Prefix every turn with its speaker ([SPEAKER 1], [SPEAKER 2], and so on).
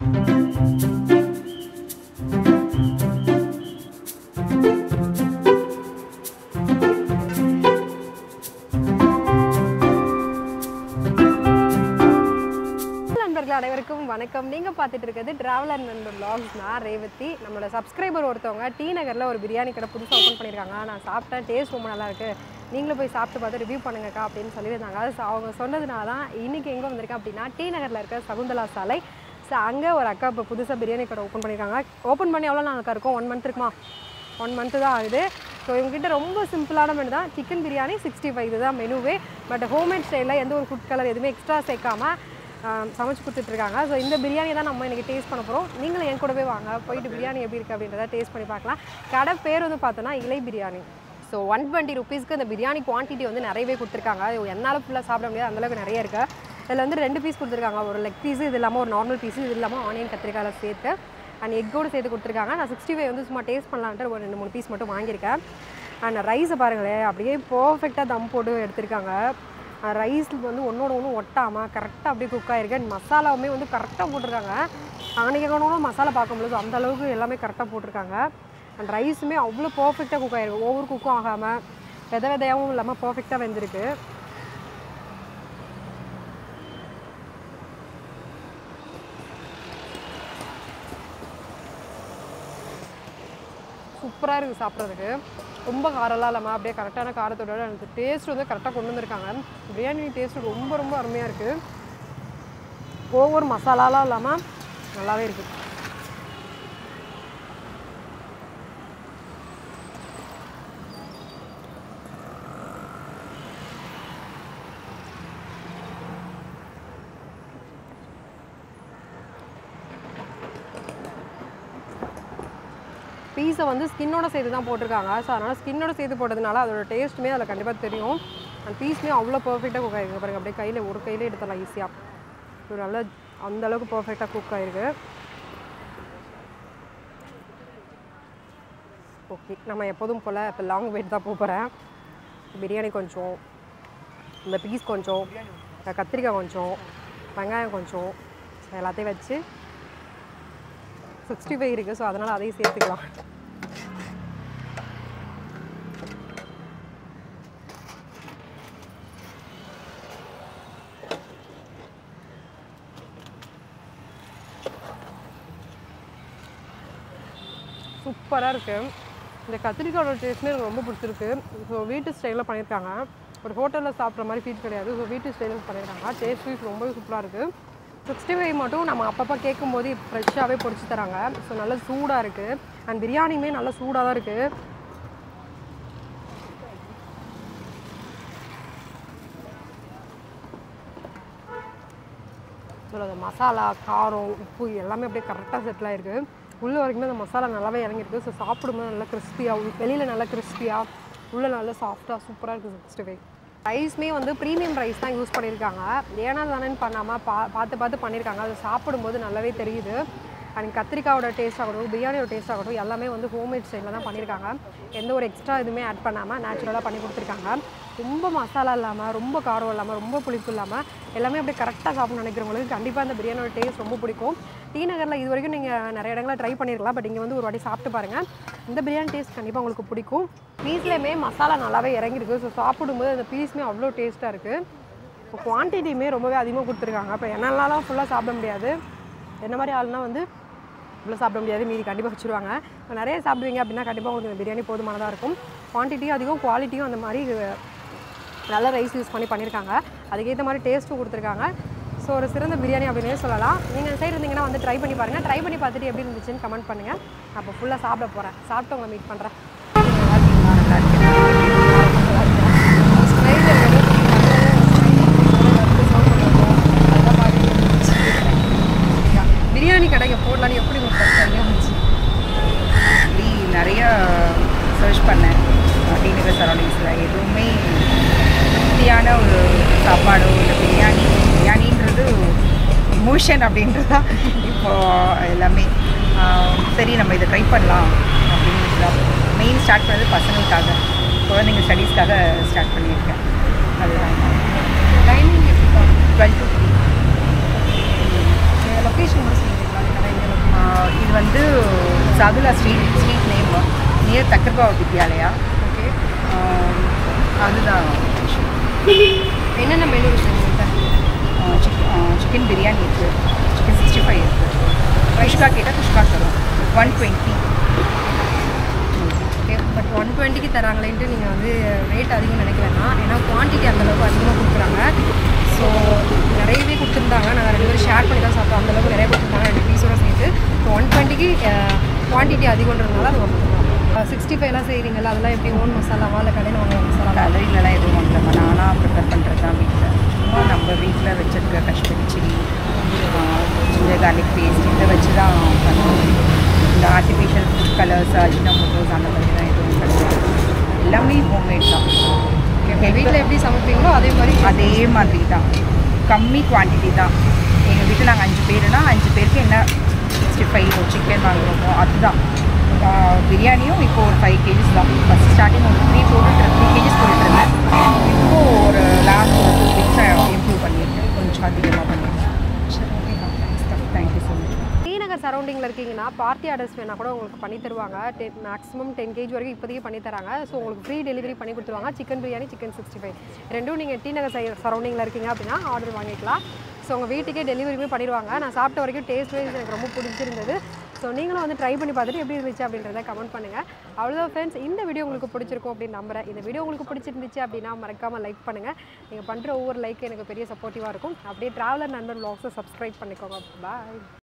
[SPEAKER 1] நண்பர்கள் அனைவருக்கும் வணக்கம் நீங்கள் பார்த்துட்டு இருக்கிறது டிராவலர் நண்பர் vlogs நான் ரேவதி நம்மளோட சப்ஸ்கிரைபர் ஒருத்தவங்க டி நகரில் ஒரு பிரியாணி கடை புதுசாக ஓப்பன் பண்ணியிருக்காங்க நான் சாப்பிட்டேன் டேஸ்ட் ரொம்ப நல்லா இருக்கு நீங்களும் போய் சாப்பிட்டு பார்த்து ரிவ்யூ பண்ணுங்கக்கா அப்படின்னு சொல்லியிருந்தாங்க அது அவங்க சொன்னதுனால தான் இன்றைக்கி எங்கே வந்திருக்கேன் அப்படின்னா டி நகரில் இருக்க சகுந்தலா சாலை ஸோ அங்கே ஒரு அக்கா இப்போ புதுசாக பிரியாணி கடை ஓப்பன் பண்ணியிருக்காங்க ஓப்பன் பண்ணி எவ்வளோ நாளுக்கா இருக்கும் ஒன் மந்த் இருக்குமா ஒன் மந்த்து தான் ஆகுது ஸோ இவங்ககிட்ட ரொம்ப சிம்பிளான மெனு தான் சிக்கன் பிரியாணி சிக்ஸ்டி ஃபைவ் இதுதான் மெனுவே பட் ஹோம்மேட் ஸ்டைலில் எந்த ஒரு ஃபுட் கலர் எதுவுமே எக்ஸ்ட்ரா சேர்க்காம ஆம், சமைச்சு கொடுத்துட்ருக்காங்க ஸோ இந்த பிரியாணி தான் நம்ம இன்றைக்கி டேஸ்ட் பண்ண போகிறோம் நீங்களும் என் கூடவே வாங்க போயிட்டு பிரியாணி எப்படி இருக்குது அப்படின்றத டேஸ்ட் பண்ணி பார்க்கலாம் கடை பேர் வந்து பார்த்தோன்னா இலை பிரியாணி ஸோ ஒன் டுவெண்ட்டி ருபீஸ்க்கு இந்த பிரியாணி குவான்டிட்டி வந்து நிறையவே கொடுத்துருக்காங்க அது என்னால் ஃபுல்லாக சாப்பிட முடியாது அந்தளவுக்கு நிறைய இருக்குது இதில் வந்து ரெண்டு பீஸ் கொடுத்துருக்காங்க ஒரு லெக் பீஸு இது இல்லாமல் ஒரு நார்மல் பீஸு இது இல்லாமல் ஆனியன் கத்திரிக்காயில் சேர்த்து அண்ட் எக்கோடு சேர்த்து கொடுத்துருக்காங்க நான் சிக்ஸ்டி ஃபைவ் வந்து சும்மா டேஸ்ட் பண்ணலான்ட்டு ஒரு ரெண்டு மூணு பீஸ் மட்டும் வாங்கியிருக்கேன் அண்ட் ரைஸை பாருங்களேன் அப்படியே பர்ஃபெக்டாக தம் போட்டு எடுத்திருக்காங்க ரைஸ் வந்து ஒன்றோட ஒன்று ஒட்டாமல் கரெக்டாக அப்படியே குக் ஆகிருக்கு அண்ட் மசாலாவுமே வந்து கரெக்டாக போட்டிருக்காங்க அன்றைக்கி கூட மசாலா பார்க்கும்பொழுது அந்த அளவுக்கு எல்லாமே கரெக்டாக போட்டிருக்காங்க அண்ட் ரைஸுமே அவ்வளோ பர்ஃபெக்டாக குக் ஆகிருக்கு ஓவர் குக்கும் ஆகாமல் வித விதையாகவும் இல்லாமல் பர்ஃபெக்டாக வெந்திருக்கு சூப்பராக இருக்குது சாப்பிட்றதுக்கு ரொம்ப காரம்லாம் இல்லாமல் அப்படியே கரெக்டான காரத்தோட எனக்கு டேஸ்ட் வந்து கரெக்டாக கொண்டு வந்திருக்காங்க பிரியாணி டேஸ்ட் ரொம்ப ரொம்ப அருமையாக இருக்குது ஒவ்வொரு மசாலாலாம் இல்லாமல் நல்லாவே இருக்குது பீஸை வந்து ஸ்கின்னோட சேர்த்து தான் போட்டிருக்காங்க ஸோ அதனால் ஸ்கின்னோட சேர்த்து போட்டதுனால அதோட டேஸ்ட்டுமே அதில் கண்டிப்பாக தெரியும் அந்த பீஸ்மே அவ்வளோ பர்ஃபெக்டாக குக் ஆகிருக்கு பாருங்க அப்படியே கையில் ஒரு கையிலே எடுத்துடலாம் ஈஸியாக ஒரு நல்ல அந்த அளவுக்கு பர்ஃபெக்டாக குக் ஆகிருக்கு ஓகே நம்ம எப்போதும் போல் இப்போ லாங் வெயிட் தான் போக போகிறேன் பிரியாணி கொஞ்சம் இந்த பீஸ் கொஞ்சம் அஹ் கத்திரிக்காய் கொஞ்சம் வெங்காயம் கொஞ்சம் எல்லாத்தையும் வச்சு சிக்ஸ்டி ஃபைவ் இருக்குது ஸோ அதனால் அதையும் சேர்த்துக்கலாம் சூப்பராக இருக்குது இந்த கத்திரிக்காயோட டேஸ்ட்மே எனக்கு ரொம்ப பிடிச்சிருக்கு ஸோ வீட்டு ஸ்டைலில் பண்ணியிருக்காங்க ஒரு ஹோட்டலில் சாப்பிட்ற மாதிரி ஃபீல் கிடையாது ஸோ வீட்டு ஸ்டைலில் பண்ணியிருக்காங்க டேஸ்ட் வைஸ் ரொம்பவே சூப்பராக இருக்குது சிக்ஸ்டி ஃபைவ் மட்டும் நம்ம அப்பப்போ கேட்கும்போது ஃப்ரெஷ்ஷாகவே பொரிச்சு தராங்க ஸோ நல்லா சூடாக இருக்குது அண்ட் பிரியாணியுமே நல்லா சூடாக தான் இருக்குது ஸோ அந்த மசாலா காரம் உப்பு எல்லாமே அப்படியே கரெக்டாக செட்டில் ஆயிருக்கு உள்ள வரைக்குமே அந்த மசாலா நல்லாவே இறங்கிருக்கு ஸோ சாப்பிடும்போது நல்லா கிறிஸ்பியாக வெளியில் நல்லா கிறிஸ்பியாக உள்ள நல்லா சாஃப்டாக சூப்பராக இருக்குது சிக்ஸ்டி ஃபைவ் ரைஸ்மே வந்து ப்ரீமியம் ரைஸ் தான் யூஸ் பண்ணியிருக்காங்க ஏன்னா தானேன்னு பண்ணாமல் பா பார்த்து பார்த்து பண்ணியிருக்காங்க அது சாப்பிடும்போது நல்லாவே தெரியுது அண்ட் கத்திரிக்காயோட டேஸ்ட் ஆகட்டும் பிரியாணியோட டேஸ்ட் ஆகட்டும் எல்லாமே வந்து ஹோம்மேட் ஸ்டைலில் தான் பண்ணியிருக்காங்க எந்த ஒரு எக்ஸ்ட்ரா எதுவுமே ஆட் பண்ணாமல் நேச்சுரலாக பண்ணி கொடுத்துருக்காங்க ரொம்ப மசாலா இல்லாமல் ரொம்ப காரம் இல்லாமல் ரொம்ப புளிப்பு இல்லாமல் எல்லாமே அப்படியே கரெக்டாக சாப்பிடணும்னு நினைக்கிறவங்களுக்கு கண்டிப்பாக இந்த பிரியாணியோட டேஸ்ட் ரொம்ப பிடிக்கும் டி நகரில் இது வரைக்கும் நீங்கள் நிறைய இடங்களில் ட்ரை பண்ணியிருக்கலாம் பட் இங்கே வந்து ஒரு வாட்டி சாப்பிட்டு பாருங்கள் இந்த பிரியாணி டேஸ்ட் கண்டிப்பாக உங்களுக்கு பிடிக்கும் பீஸ்லேயுமே மசாலா நல்லாவே இறங்கிருக்கு ஸோ சாப்பிடும்போது அந்த பீஸுமே அவ்வளோ டேஸ்ட்டாக இருக்குது இப்போ குவான்டிட்டியுமே ரொம்பவே அதிகமாக கொடுத்துருக்காங்க இப்போ என்னாலாம் ஃபுல்லாக சாப்பிட முடியாது என்ன மாதிரி ஆளுனா வந்து இவ்வளோ சாப்பிட முடியாது மீதி கண்டிப்பாக வச்சுருவாங்க இப்போ நிறைய சாப்பிடுவீங்க அப்படின்னா கண்டிப்பாக உங்களுக்கு இந்த பிரியாணி போதுமானதாக இருக்கும் குவான்டிட்டியும் அதிகம் குவாலிட்டியும் அந்த மாதிரி அஹ், நல்ல ரைஸ் யூஸ் பண்ணி பண்ணியிருக்காங்க அதுக்கேற்ற மாதிரி டேஸ்ட்டும் கொடுத்துருக்காங்க ஸோ ஒரு சிறந்த பிரியாணி அப்படின்னே சொல்லலாம் நீங்கள் அந்த சைடு இருந்தீங்கன்னா வந்து ட்ரை பண்ணி பாருங்கள் ட்ரை பண்ணி பார்த்துட்டு எப்படி இருந்துச்சுன்னு கமெண்ட் பண்ணுங்கள் அப்போ ஃபுல்லாக சாப்பிட போகிறேன் சாப்பிட்டு உங்களை மீட் பண்ணுறேன் பிரியாணி கடைக்கு போடலான்னு எப்படி உங்களுக்கு first idea வந்துச்சு?
[SPEAKER 2] அப்படி நிறைய சர்ச் பண்ணேன் டிநகர் சரௌண்டிங்ஸில் எதுவுமே திருப்தியான ஒரு சாப்பாடோ இல்லை பிரியாணி பிரியாணின்றது இமோஷன் அப்படின்றது தான் இப்போ எல்லாமே ஆஹ் சரி நம்ம இதை ட்ரை பண்ணலாம் அப்படின்னு மெயின் ஸ்டார்ட் பண்ணது பசங்களுக்காக குழந்தைங்க ஸ்டடீஸ்க்காக ஸ்டார்ட் பண்ணியிருக்கேன் அதுதான்
[SPEAKER 1] டைமிங் எப்படி
[SPEAKER 2] டுவெல் டு த்ரீ
[SPEAKER 1] லொக்கேஷன் கூட சொல்லியிருக்கலாம்
[SPEAKER 2] ஆஹ் இது வந்து சாதுலா street street name near Thakkar Bapa Vidyalaya
[SPEAKER 1] okay
[SPEAKER 2] ஆஹ் அதுதான்
[SPEAKER 1] என்னென்ன மெனு இருக்குது உங்கள்கிட்ட
[SPEAKER 2] சிக்கன் பிரியாணி இருக்குது சிக்கன் சிக்ஸ்டி ஃபைவ் இருக்குது குஷ்கா கேட்டால் குஷ்கா தரும் one twenty
[SPEAKER 1] okay but one டுவெண்ட்டிக்கு தராங்களேன்ட்டு நீங்கள் வந்து ரேட் அதிகம் நினைக்கிறேன்னா ஏன்னா குவான்டிட்டி அந்தளவுக்கு அதிகமாக கொடுக்குறாங்க ஸோ நிறையவே கொடுத்துருந்தாங்க நாங்கள் ரெண்டு பேரும் ஷேர் பண்ணி தான் சாப்பிட்டோம் அந்தளவுக்கு நிறைய கொடுத்துருந்தாங்க ரெண்டு பீஸோட சேர்த்து ஒன் டுவெண்ட்டிக்கு குவான்டிட்டி அதிகன்றதுனால அது ஒன் சிக்ஸ்டி ஃபைவ்லாம் செய்கிறீங்களா அதெல்லாம் எப்படி ஓன் மசாலாவா இல்லை கடையில் வாங்குற மசாலாவா
[SPEAKER 2] கலரிலலாம் எதுவும் வாங்கலாமா நானாக ப்ரிப்பேர் பண்ணுறது தான் வீட்டில் சும்மா நம்ம வீட்டில் வச்சிருக்க Kashmiri chilli ginger garlic paste இதை வச்சு தான் பண்ணுவோம் இந்த ஆர்டிஃபிஷியல் ஃபுட் கலர்ஸ் அஜினமோட்டோஸ் அந்த மாதிரி தான் எதுவும் கிடையாது எல்லாமே ஹோம்மேட் தான்
[SPEAKER 1] வீட்டில் எப்படி சமைப்பீங்களோ அதே மாதிரி
[SPEAKER 2] அதே மாதிரி தான் கம்மி குவான்டிட்டி தான் எங்கள் வீட்டில் நாங்கள் அஞ்சு பேருனா அஞ்சு பேருக்கு என்ன சிக்ஸ்டி ஃபைவ் சிக்கன் வாங்குறோமோ அதுதான் ஆஹ் பிரியாணியும் இப்போ ஒரு ஃபைவ் கேஜிஸ் தான் ஃபஸ்ட் ஸ்டார்டிங் ஒரு த்ரீ போட்டுட்டு த்ரீ கேஜிஸ் போட்டுருந்தேன் இப்போ ஒரு லாஸ்ட் ஒரு டூ வீக்ஸாக இம்ப்ரூவ் பண்ணியிருக்கேன் கொஞ்சம் அதிகமாக பண்ணியிருக்கேன் தேங்க்யூ ஸோ மச்
[SPEAKER 1] ஸ்ரீநகர் சரௌண்டிங்கில் இருக்கீங்கன்னா பார்ட்டி ஆர்டர்ஸ் வேணால் கூட உங்களுக்கு பண்ணி தருவாங்க டென் மேக்ஸிமம் டென் கேஜி வரைக்கும் இப்போதைக்கு பண்ணி தராங்க ஸோ உங்களுக்கு ஃப்ரீ டெலிவரி பண்ணி கொடுத்துருவாங்க chicken biryani chicken sixty five ரெண்டும் நீங்கள் டி நகர் சை சரௌண்டிங்கில் இருக்கீங்க அப்படின்னா ஆர்டர் வாங்கிக்கலாம் ஸோ உங்கள் வீட்டுக்கே டெலிவரியுமே பண்ணிடுவாங்க நான் சாப்பிட்ட வரைக்கும் டேஸ்ட் வைஸ் எனக்கு ரொம்ப பிடிச்சிருந்தது ஸோ நீங்களும் வந்து ட்ரை பண்ணி பார்த்துட்டு எப்படி இருந்துச்சு அப்படின்றத கமெண்ட் பண்ணுங்கள் அவ்வளோதான் ஃப்ரெண்ட்ஸ் இந்த வீடியோ உங்களுக்கு பிடிச்சிருக்கும் அப்படின்னு நம்புறேன் இந்த வீடியோ உங்களுக்கு பிடிச்சிருந்துச்சு அப்படின்னா மறக்காமல் லைக் பண்ணுங்கள் நீங்கள் பண்ணுற ஒவ்வொரு லைக் எனக்கு பெரிய சப்போர்ட்டிவாக இருக்கும் அப்படியே ட்ராவலர் நண்பர் vlogs-அ சப்ஸ்கிரைப் பண்ணிக்கோங்க பாய்